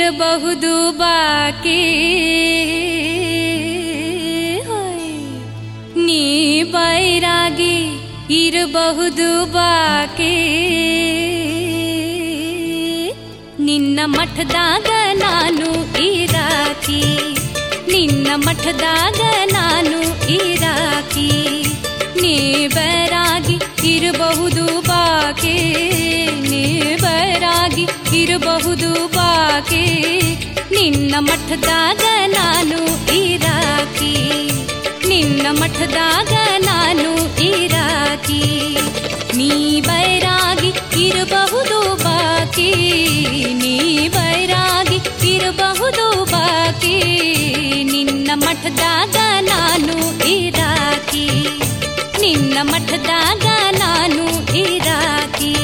ಇರಬಹುದು ಬಾಕಿ ಹೋಯ್. ನೀ ಬೈರಾಗಿ ಇರಬಹುದು ಬಾಕಿ ನಿನ್ನ ಮಠದಾಗ ನಾನು ಇರಾಕಿ ನಿನ್ನ ಮಠದಾಗ ನಾನು ಇರಾಕಿ ನೀ ಬರಾಗಿ ಇರಬಹುದು ಬಾಕಿ ನೀ ಬರಾಗಿ ಇರಬಹುದು ಬಾಕಿ ನಿನ್ನ ಮಠದಾಗ ನಾನು ಇರಾಕಿ ನಿನ್ನ ಮಠದಾಗ ನಾನು ಇರಾಕಿ ನೀ ಬೈರಾಗಿ ಇರಬಹುದು ಬಾಕಿ ನೀ ಬೈರಾಗಿ ಇರಬಹುದು ಬಾಕಿ ನಿನ್ನ ಮಠದಾಗ ನಾನು ಇರಾಕಿ ನಿನ್ನ ಮಠದಾಗ ನಾನು ಇರಾಕಿ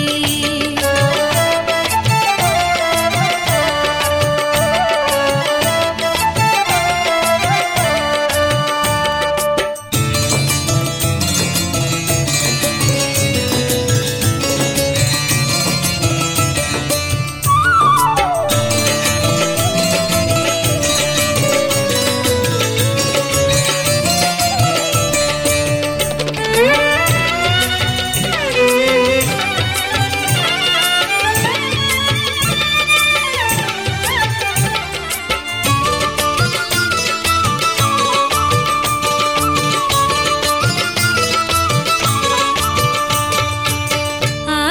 ಆ,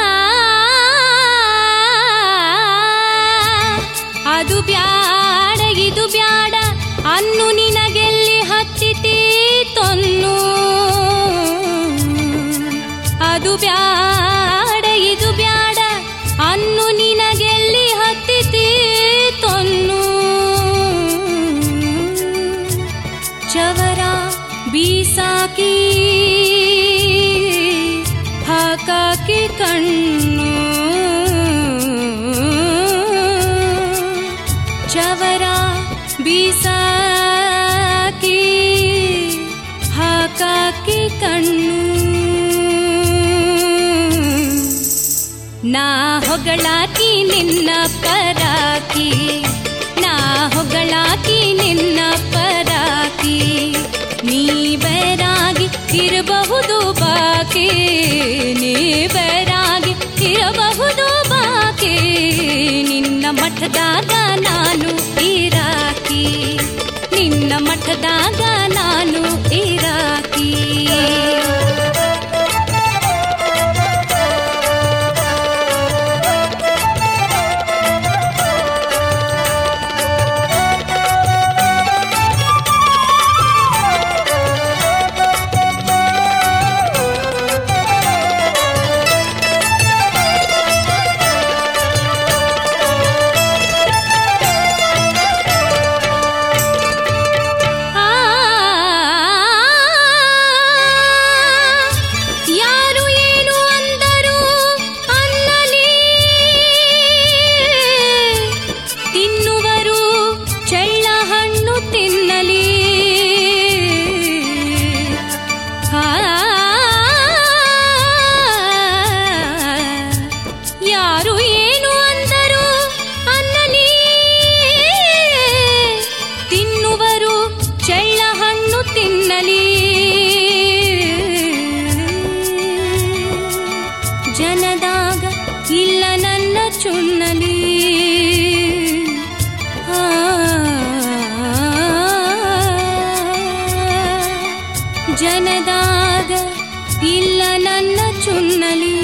ಅದು ಬ್ಯಾಡ ಇದು ಬ್ಯಾಡ ಅನ್ನು ನಿನಗೆಲ್ಲಿ ಹತ್ತಿತಿ ತೊನ್ನು ಅದು ಬ್ಯಾಡ ಇದು ಬ್ಯಾಡ ಅನ್ನು ನಿನಗೆಲ್ಲಿ ಹತ್ತಿತಿ ತೊನ್ನು ಚವರ ಬೀಸಾಕಿ ಹಾಕಾಕಿ ಕಣ್ಣು ಚವರ ಬೀಸಾಕಿ ಹಾಕಾಕಿ ಕಣ್ಣು ನಾ ಹೊಗಳಾಕಿ ನಿನ್ನ ಪರಾಕಿ ನಾ ಹೊಗಳಾಕಿ ನಿನ್ನ ಪರಾಕಿ ನೀ ಬೈರಾಗಿ ಇರಬಹುದು ಬಾಕಿ ನೀ ಬೈರಾಗಿ ಇರಬಹುದು ಬಾಕಿ ನಿನ್ನ ಮಠದಾಗ ನಾನು ಇರಾಕಿ ನಿನ್ನ ಮಠದಾಗ ನಾನು ಇರಾಕಿ ಆ ಯಾರು ಏನು ಅಂದರು ಅನ್ನಲಿ ತಿನ್ನುವರು ಚೆಳ್ಳ ಹಣ್ಣು ತಿನ್ನಲಿ ಆ, ಯಾರು ಏನು ಅಂದರು ಅನ್ನಲಿ ತಿನ್ನುವರು ಚೆಳ್ಳ ಹಣ್ಣು ತಿನ್ನಲಿ ಜನದಾಗ ಇಲ್ಲ ನನ್ನ ಚುನ್ನಲಿ ಆ, ಜನದಾಗ ಇಲ್ಲ ನನ್ನ ಚುನ್ನಲಿ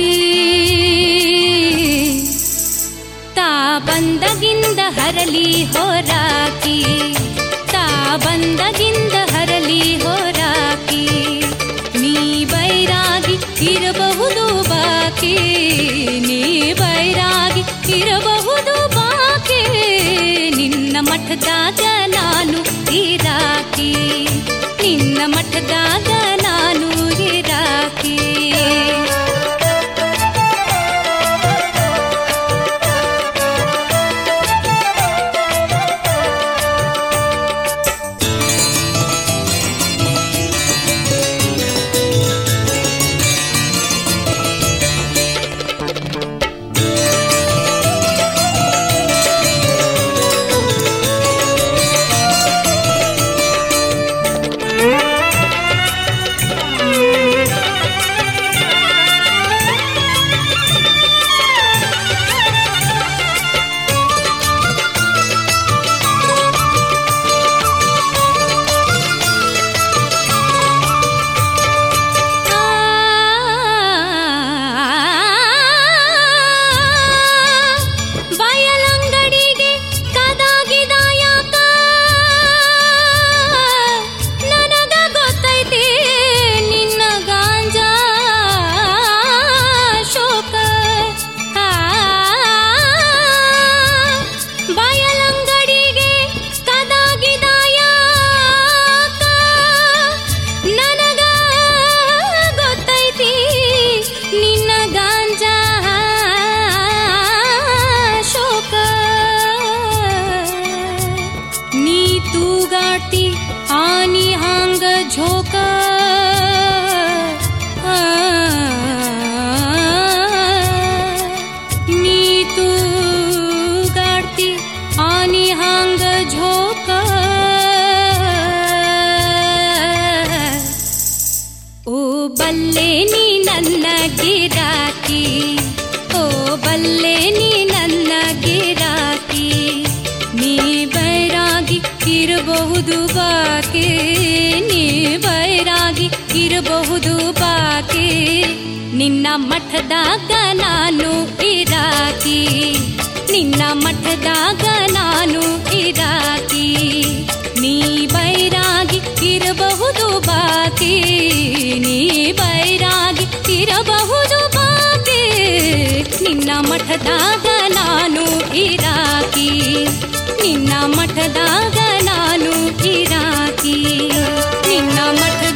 ತಾ ಬಂದಗಿಂದ ಹರಲಿ ಹೋರಾಕಿ ತಾ ಬಂದಗಿಂದ ಹರಲಿ ಹೋರಾಕಿ ನೀ ಬೈರಾಗಿ ಇರಬಹುದು ಬಾಕಿ ನೀ ಬೈರಾಗಿ ಇರಬಹುದು ಬಾಕಿ ನಿನ್ನ ಮಠದಾಗ ನಾನು ಇರಾಕಿ ನಿನ್ನ ಮಠದಾಗ ನಾನು ಇರಾಕಿ ಆ ಇರಾಕಿ ಓ ಬಲ್ಲೆ ನೀ ನನ್ನ ಗಿರಾಕಿ ನೀ ಬೈರಾಗಿ ಇರಬಹುದು ಬಾಕಿ ನೀ ಬೈರಾಗಿ ಇರಬಹುದು ಬಾಕಿ ನಿನ್ನ ಮಠದಾಗ ನಾನು ಇರಾಕಿ ನಿನ್ನ ಮಠದಾಗ ನಾನು ಇರಾಕಿ ನೀ ಬೈರಾಗಿ ಇರಬಹುದು ಬಾಕಿ ನೀ ಬೈರಾಗಿ ಇರಬಹುದು ಬಾಕಿ ನಿನ್ನ ಮಠದಾಗ ನಾನು ಇರಾಕಿ ನಿನ್ನ ಮಠದಾಗ ನಾನು ಇರಾಕಿ ನಿನ್ನ ಮಠ